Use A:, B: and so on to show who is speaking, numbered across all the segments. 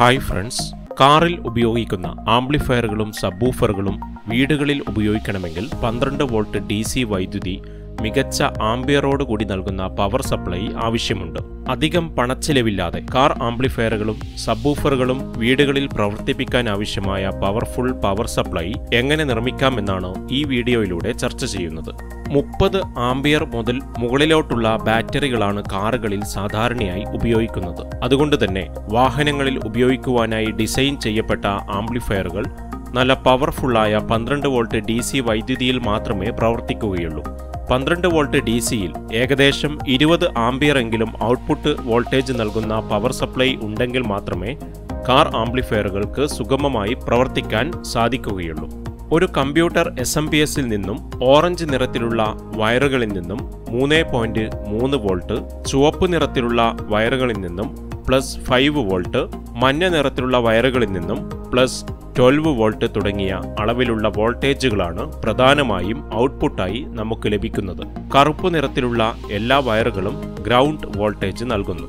A: hi friends കാറിൽ ഉപയോഗിക്കുന്ന ആംപ്ലിഫയറുകളും സബ്വൂഫറുകളും വീടുകളിൽ ഉപയോഗിക്കണമെങ്കിൽ പന്ത്രണ്ട് വോൾട്ട് ഡി സി വൈദ്യുതി മികച്ച ആംബിയറോട് കൂടി നൽകുന്ന പവർ സപ്ലൈ ആവശ്യമുണ്ട് അധികം പണച്ചിലവില്ലാതെ കാർ ആംപ്ലിഫയറുകളും സബ്വൂഫറുകളും വീടുകളിൽ പ്രവർത്തിപ്പിക്കാൻ ആവശ്യമായ പവർഫുൾ പവർ സപ്ലൈ എങ്ങനെ നിർമ്മിക്കാമെന്നാണ് ഈ വീഡിയോയിലൂടെ ചർച്ച ചെയ്യുന്നത് മുപ്പത് ആംബിയർ മുതൽ മുകളിലോട്ടുള്ള ബാറ്ററികളാണ് കാറുകളിൽ സാധാരണയായി ഉപയോഗിക്കുന്നത് അതുകൊണ്ട് തന്നെ വാഹനങ്ങളിൽ ഉപയോഗിക്കുവാനായി ഡിസൈൻ ചെയ്യപ്പെട്ട ആംപ്ലിഫയറുകൾ നല്ല പവർഫുള്ളായ പന്ത്രണ്ട് വോൾട്ട് ഡി സി വൈദ്യുതിയിൽ മാത്രമേ പ്രവർത്തിക്കുകയുള്ളൂ പന്ത്രണ്ട് വോൾട്ട് ഡി സിയിൽ ഏകദേശം ഇരുപത് ആംബിയർ എങ്കിലും ഔട്ട്പുട്ട് വോൾട്ടേജ് നൽകുന്ന പവർ സപ്ലൈ ഉണ്ടെങ്കിൽ മാത്രമേ കാർ ആംപ്ലിഫയറുകൾക്ക് സുഗമമായി പ്രവർത്തിക്കാൻ സാധിക്കുകയുള്ളൂ ഒരു കമ്പ്യൂട്ടർ എസ് എം പി എസിൽ നിന്നും ഓറഞ്ച് നിറത്തിലുള്ള വയറുകളിൽ നിന്നും മൂന്ന് പോയിന്റ് മൂന്ന് വോൾട്ട് ചുവപ്പ് നിറത്തിലുള്ള വയറുകളിൽ നിന്നും പ്ലസ് ഫൈവ് വോൾട്ട് മഞ്ഞ നിറത്തിലുള്ള വയറുകളിൽ നിന്നും പ്ലസ് ട്വൽവ് വോൾട്ട് തുടങ്ങിയ അളവിലുള്ള വോൾട്ടേജുകളാണ് പ്രധാനമായും ഔട്ട്പുട്ടായി നമുക്ക് ലഭിക്കുന്നത് കറുപ്പ് നിറത്തിലുള്ള എല്ലാ വയറുകളും ഗ്രൗണ്ട് വോൾട്ടേജ് നൽകുന്നു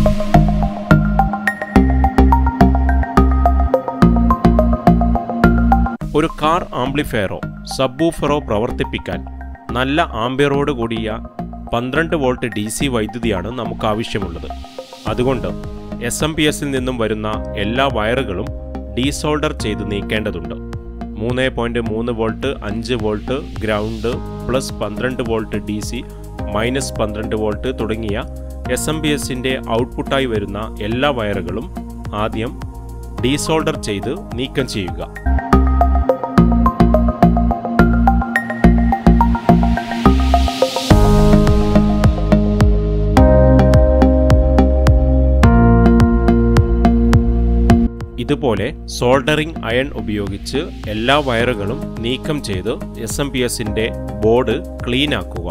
A: ഒരു കാർ ആംപ്ലിഫയറോ സബ്വൂഫറോ പ്രവർത്തിപ്പിക്കാൻ നല്ല ആംബിയറോട് കൂടിയ പന്ത്രണ്ട് വോൾട്ട് ഡി സി വൈദ്യുതിയാണ് നമുക്ക് ആവശ്യമുള്ളത് അതുകൊണ്ട് എസ് എം പി എസിൽ നിന്നും വരുന്ന എല്ലാ വയറുകളും ഡീസോൾഡർ ചെയ്ത് നീക്കേണ്ടതുണ്ട് മൂന്ന് പോയിന്റ് മൂന്ന് വോൾട്ട് അഞ്ച് വോൾട്ട് ഗ്രൗണ്ട് പ്ലസ് പന്ത്രണ്ട് വോൾട്ട് ഡി സി മൈനസ് പന്ത്രണ്ട് വോൾട്ട് തുടങ്ങിയ എസ് എം ബി എസിൻ്റെ ഔട്ട്പുട്ടായി വരുന്ന എല്ലാ വയറുകളും ആദ്യം ഡീസോൾഡർ ചെയ്ത് നീക്കം ചെയ്യുക ഇതുപോലെ സോൾഡറിംഗ് അയൺ ഉപയോഗിച്ച് എല്ലാ വയറുകളും നീക്കം ചെയ്ത് എസ് എം പി എസിന്റെ ബോർഡ് ക്ലീൻ ആക്കുക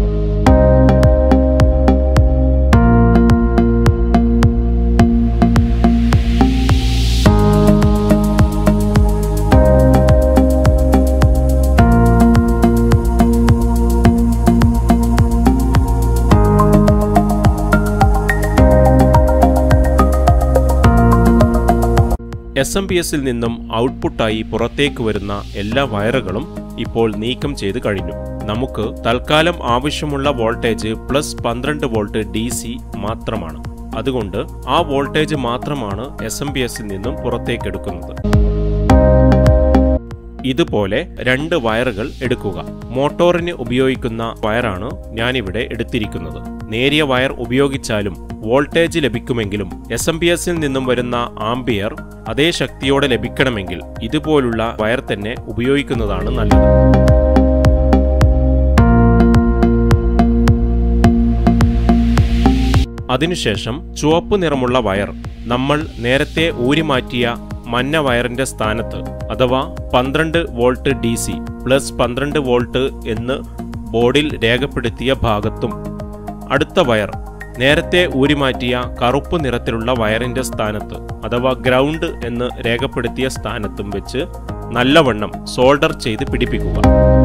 A: എസ് എം പി എസിൽ നിന്നും ഔട്ട്പുട്ടായി പുറത്തേക്ക് വരുന്ന എല്ലാ വയറുകളും ഇപ്പോൾ നീക്കം ചെയ്ത് കഴിഞ്ഞു നമുക്ക് തൽക്കാലം ആവശ്യമുള്ള വോൾട്ടേജ് പ്ലസ് പന്ത്രണ്ട് വോൾട്ട് ഡി സി മാത്രമാണ് അതുകൊണ്ട് ആ വോൾട്ടേജ് മാത്രമാണ് എസ് എം പി എസിൽ നിന്നും പുറത്തേക്ക് എടുക്കുന്നത് ഇതുപോലെ രണ്ട് വയറുകൾ എടുക്കുക മോട്ടോറിന് ഉപയോഗിക്കുന്ന വയറാണ് ഞാനിവിടെ എടുത്തിരിക്കുന്നത് നേരിയ വയർ ഉപയോഗിച്ചാലും വോൾട്ടേജ് ലഭിക്കുമെങ്കിലും എസ് എം പി എസിൽ നിന്നും വരുന്ന ആംബിയർ അതേ ശക്തിയോടെ ലഭിക്കണമെങ്കിൽ ഇതുപോലുള്ള വയർ തന്നെ ഉപയോഗിക്കുന്നതാണ് നല്ലത് അതിനുശേഷം ചുവപ്പ് നിറമുള്ള വയർ നമ്മൾ നേരത്തെ ഊരിമാറ്റിയ മഞ്ഞ വയറിന്റെ സ്ഥാനത്ത് അഥവാ പന്ത്രണ്ട് വോൾട്ട് ഡി സി പ്ലസ് പന്ത്രണ്ട് വോൾട്ട് എന്ന് ബോർഡിൽ രേഖപ്പെടുത്തിയ ഭാഗത്തും അടുത്ത വയർ നേരത്തെ ഊരിമാറ്റിയ കറുപ്പ് നിറത്തിലുള്ള വയറിന്റെ സ്ഥാനത്ത് അഥവാ ഗ്രൗണ്ട് എന്ന് രേഖപ്പെടുത്തിയ സ്ഥാനത്തും വെച്ച് നല്ലവണ്ണം സോൾഡർ ചെയ്ത് പിടിപ്പിക്കുക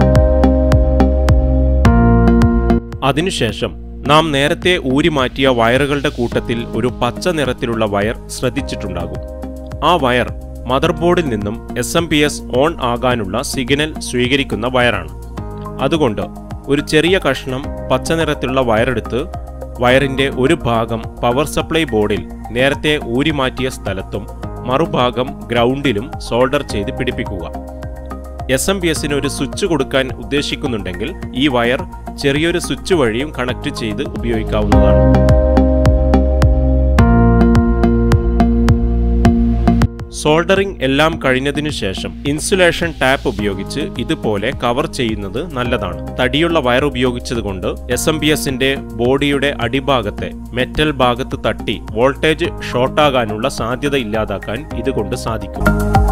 A: അതിനുശേഷം നാം നേരത്തെ ഊരിമാറ്റിയ വയറുകളുടെ കൂട്ടത്തിൽ ഒരു പച്ച നിറത്തിലുള്ള വയർ ശ്രദ്ധിച്ചിട്ടുണ്ടാകും ആ വയർ മദർ ബോർഡിൽ നിന്നും S M P S on ആകാനുള്ള സിഗ്നൽ സ്വീകരിക്കുന്ന വയറാണ് അതുകൊണ്ട് ഒരു ചെറിയ കഷ്ണം പച്ച നിറത്തിലുള്ള വയറെടുത്ത് വയറിന്റെ ഒരു ഭാഗം പവർ സപ്ലൈ ബോർഡിൽ നേരത്തെ ഊരിമാറ്റിയ സ്ഥലത്തും മറുഭാഗം ഗ്രൗണ്ടിലും സോൾഡർ ചെയ്ത് പിടിപ്പിക്കുക എസ് എം പി എസിന് ഒരു സ്വിച്ച് കൊടുക്കാൻ ഉദ്ദേശിക്കുന്നുണ്ടെങ്കിൽ ഈ വയർ ചെറിയൊരു സ്വിച്ച് വഴിയും കണക്ട് ചെയ്ത് ഉപയോഗിക്കാവുന്നതാണ് സോൾഡറിംഗ് എല്ലാം കഴിഞ്ഞതിനു ശേഷം ഇൻസുലേഷൻ ടാപ്പ് ഉപയോഗിച്ച് ഇതുപോലെ കവർ ചെയ്യുന്നത് നല്ലതാണ് തടിയുള്ള വയർ ഉപയോഗിച്ചതുകൊണ്ട് എസ് എം ബി എസിന്റെ ബോഡിയുടെ അടിഭാഗത്തെ മെറ്റൽ ഭാഗത്ത് തട്ടി വോൾട്ടേജ് ഷോർട്ടാകാനുള്ള സാധ്യത ഇല്ലാതാക്കാൻ ഇതുകൊണ്ട് സാധിക്കും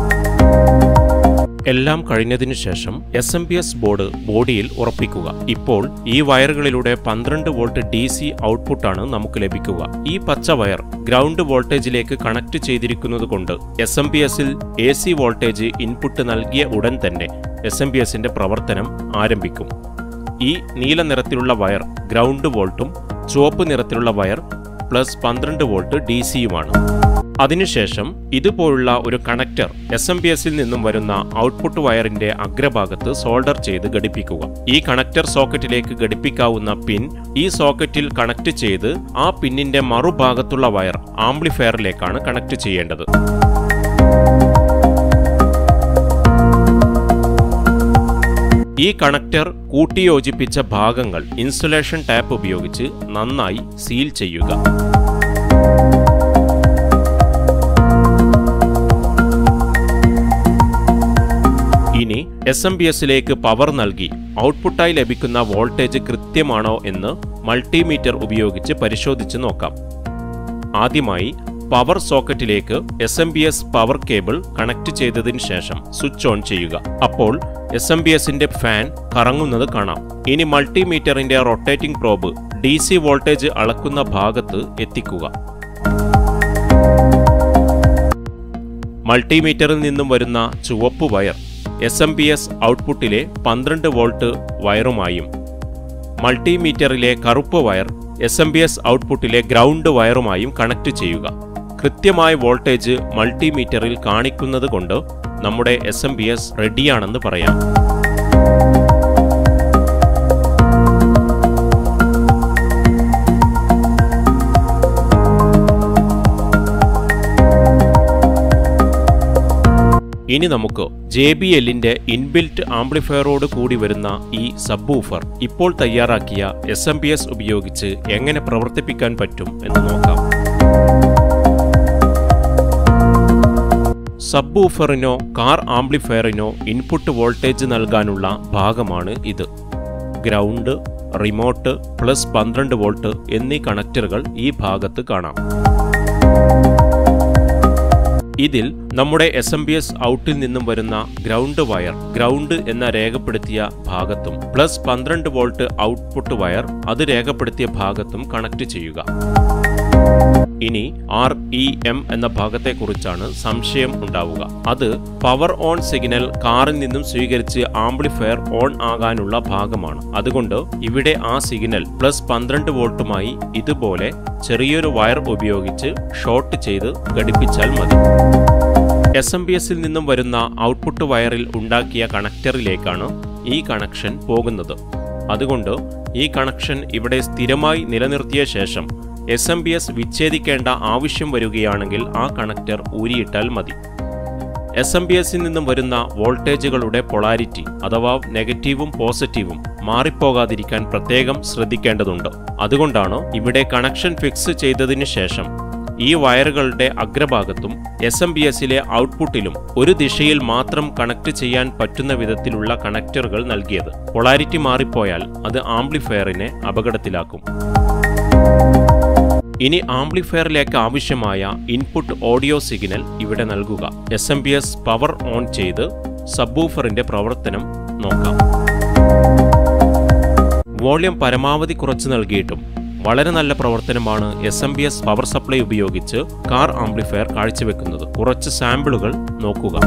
A: എല്ലാം കഴിഞ്ഞതിനു ശേഷം S M P S board ബോഡിയിൽ ഉറപ്പിക്കുക ഇപ്പോൾ ഈ വയറുകളിലൂടെ പന്ത്രണ്ട് വോൾട്ട് ഡി സി ഔട്ട്പുട്ടാണ് നമുക്ക് ലഭിക്കുക ഈ പച്ച വയർ ഗ്രൗണ്ട് വോൾട്ടേജിലേക്ക് കണക്ട് ചെയ്തിരിക്കുന്നത് കൊണ്ട് എസ് എം പി എസിൽ എ സി വോൾട്ടേജ് ഇൻപുട്ട് നൽകിയ ഉടൻ തന്നെ എസ് എം പി എസിന്റെ പ്രവർത്തനം ആരംഭിക്കും ഈ നീല നിറത്തിലുള്ള വയർ ഗ്രൗണ്ട് വോൾട്ടും ചുവപ്പ് നിറത്തിലുള്ള വയർ പ്ലസ് പന്ത്രണ്ട് വോൾട്ട് ഡി സിയുമാണ് അതിനുശേഷം ഇതുപോലുള്ള ഒരു കണക്ടർ എസ് എം ബി എസിൽ നിന്നും വരുന്ന ഔട്ട്പുട്ട് വയറിന്റെ അഗ്രഭാഗത്ത് സോൾഡർ ചെയ്ത് ഘടിപ്പിക്കുക ഈ കണക്ടർ സോക്കറ്റിലേക്ക് ഘടിപ്പിക്കാവുന്ന പിൻ ഈ സോക്കറ്റിൽ കണക്ട് ചെയ്ത് ആ പിന്നിന്റെ മറുഭാഗത്തുള്ള വയർ ആംപ്ലിഫയറിലേക്കാണ് കണക്ട് ചെയ്യേണ്ടത് ഈ കണക്ടർ കൂട്ടിയോജിപ്പിച്ച ഭാഗങ്ങൾ ഇൻസുലേഷൻ ടാപ്പ് ഉപയോഗിച്ച് നന്നായി സീൽ ചെയ്യുക ഇനി എസ് എം ബി എസിലേക്ക് പവർ നൽകി ഔട്ട്പുട്ടായി ലഭിക്കുന്ന വോൾട്ടേജ് കൃത്യമാണോ എന്ന് മൾട്ടിമീറ്റർ ഉപയോഗിച്ച് പരിശോധിച്ച് നോക്കാം ആദ്യമായി പവർ സോക്കറ്റിലേക്ക് S M B S power cable connect ചെയ്തതിനു ശേഷം സ്വിച്ച് ഓൺ ചെയ്യുക അപ്പോൾ എസ് എം ബി എസിന്റെ ഫാൻ കറങ്ങുന്നത് കാണാം ഇനി മൾട്ടിമീറ്ററിന്റെ rotating probe D C voltage അളക്കുന്ന ഭാഗത്ത് എത്തിക്കുക മൾട്ടിമീറ്ററിൽ നിന്നും വരുന്ന ചുവപ്പ് wire S M B S ഔട്ട്പുട്ടിലെ പന്ത്രണ്ട് വോൾട്ട് വയറുമായും മൾട്ടിമീറ്ററിലെ കറുപ്പ് wire S M B S ഔട്ട്പുട്ടിലെ ഗ്രൗണ്ട് വയറുമായും കണക്ട് ചെയ്യുക കൃത്യമായ വോൾട്ടേജ് മൾട്ടിമീറ്ററിൽ കാണിക്കുന്നത് കൊണ്ട് നമ്മുടെ എസ് എം ബി എസ് റെഡിയാണെന്ന് പറയാം ഇനി നമുക്ക് ജെ ബി എല്ലിന്റെ ഇൻബിൽറ്റ് ആംപ്ലിഫയറോട് കൂടി വരുന്ന ഈ സബ്ബൂഫർ ഇപ്പോൾ തയ്യാറാക്കിയ എസ് എം ബി എസ് ഉപയോഗിച്ച് എങ്ങനെ പ്രവർത്തിപ്പിക്കാൻ പറ്റും എന്ന് നോക്കാം സബ്ബൂഫറിനോ കാർ ആംപ്ലിഫയറിനോ ഇൻപുട്ട് വോൾട്ടേജ് നൽകാനുള്ള ഭാഗമാണ് ഇത് ഗ്രൗണ്ട് റിമോട്ട് പ്ലസ് പന്ത്രണ്ട് വോൾട്ട് എന്നീ കണക്ടറുകൾ ഈ ഭാഗത്ത് കാണാം ഇതിൽ നമ്മുടെ എസ് എം ബി എസ് ഔട്ടിൽ നിന്നും വരുന്ന ഗ്രൗണ്ട് വയർ ഗ്രൗണ്ട് എന്ന രേഖപ്പെടുത്തിയ ഭാഗത്തും പ്ലസ് പന്ത്രണ്ട് വോൾട്ട് ഔട്ട്പുട്ട് വയർ അത് രേഖപ്പെടുത്തിയ ഭാഗത്തും കണക്ട് ചെയ്യുക ഇനി ആർ ഇ എം എന്ന ഭാഗത്തെക്കുറിച്ചാണ് സംശയം ഉണ്ടാവുക അത് പവർ ഓൺ സിഗ്നൽ കാറിൽ നിന്നും സ്വീകരിച്ച് ആംപ്ലിഫയർ ഓൺ ആകാനുള്ള ഭാഗമാണ് അതുകൊണ്ട് ഇവിടെ ആ സിഗ്നൽ പ്ലസ് പന്ത്രണ്ട് വോൾട്ടുമായി ഇതുപോലെ ചെറിയൊരു വയർ ഉപയോഗിച്ച് ഷോർട്ട് ചെയ്ത് ഘടിപ്പിച്ചാൽ മതി എസ് എം ബി എസിൽ നിന്നും വരുന്ന ഔട്ട്പുട്ട് വയറിൽ ഉണ്ടാക്കിയ കണക്ടറിലേക്കാണ് ഈ കണക്ഷൻ പോകുന്നത് അതുകൊണ്ട് ഈ കണക്ഷൻ ഇവിടെ സ്ഥിരമായി നിലനിർത്തിയ ശേഷം എസ് എം ബി എസ് വിച്ഛേദിക്കേണ്ട ആവശ്യം വരികയാണെങ്കിൽ ആ കണക്ടർ ഊരിയിട്ടാൽ മതി എസ് എം ബി എസിൽ നിന്നും വരുന്ന വോൾട്ടേജുകളുടെ പൊളാരിറ്റി അഥവാ നെഗറ്റീവും പോസിറ്റീവും മാറിപ്പോകാതിരിക്കാൻ പ്രത്യേകം ശ്രദ്ധിക്കേണ്ടതുണ്ട് അതുകൊണ്ടാണ് ഇവിടെ കണക്ഷൻ ഫിക്സ് ചെയ്തതിനു ശേഷം ഈ വയറുകളുടെ അഗ്രഭാഗത്തും എസ് എം ബി എസിലെ ഔട്ട്പുട്ടിലും ഒരു ദിശയിൽ മാത്രം കണക്ട് ചെയ്യാൻ പറ്റുന്ന വിധത്തിലുള്ള കണക്ടറുകൾ നൽകിയത് പൊളാരിറ്റി മാറിപ്പോയാൽ അത് ആംപ്ലിഫയറിനെ അപകടത്തിലാക്കും ഇനി ആംപ്ലിഫയറിലേക്ക് ആവശ്യമായ ഇൻപുട്ട് ഓഡിയോ സിഗ്നൽ ഇവിടെ നൽകുക S M B S power on ചെയ്ത് സബ്ബൂഫറിന്റെ പ്രവർത്തനം നോക്കാം വോള്യം പരമാവധി കുറച്ച് നൽകിയിട്ടും വളരെ നല്ല പ്രവർത്തനമാണ് S M B S power supply ഉപയോഗിച്ച് കാർ ആംപ്ലിഫയർ കാഴ്ചവെക്കുന്നത് കുറച്ച് സാമ്പിളുകൾ നോക്കുക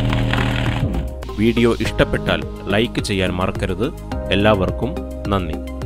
A: വീഡിയോ ഇഷ്ടപ്പെട്ടാൽ ലൈക്ക് ചെയ്യാൻ മറക്കരുത് എല്ലാവർക്കും നന്ദി